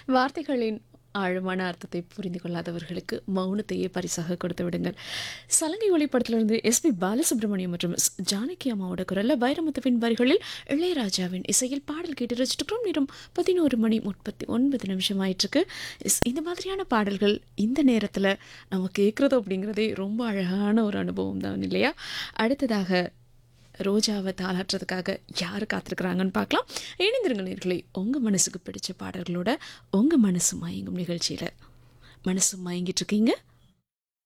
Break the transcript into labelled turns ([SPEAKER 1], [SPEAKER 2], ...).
[SPEAKER 1] வார்த்தைகளின் ஆழமான அர்த்தத்தை புரிந்து கொள்ளாதவர்களுக்கு மௌனத்தையே பரிசாக கொடுத்து விடுங்கள் சலங்கை ஒளிப்படத்திலிருந்து எஸ்பி பாலசுப்ரமணியம் மற்றும் எஸ். ஜானகி அம்மாவோட குரல்ல வைரமுத்துவின் வரிகளில் இளையராஜாவின் இசையில் பாடல் கேட்டு ரசிச்சிருக்கிறோம் நேரம் பதினோரு மணி முப்பத்தி ஒன்பது நிமிஷம் ஆயிட்டிருக்கு எஸ், இந்த மாதிரியான பாடல்கள் இந்த நேரத்தில் நம்ம கேட்குறது அப்படிங்கிறதே ரொம்ப அழகான ஒரு அனுபவம் தான் இல்லையா அடுத்ததாக ரோஜாவை தாளாட்டுறதுக்காக யார் காத்திருக்கிறாங்கன்னு பார்க்கலாம் இணைந்திருங்க நேர்களே உங்கள் மனசுக்கு பிடிச்ச பாடல்களோட உங்கள் மனசு மயங்கும் நிகழ்ச்சியில் மனசு மயங்கிட்டு இருக்கீங்க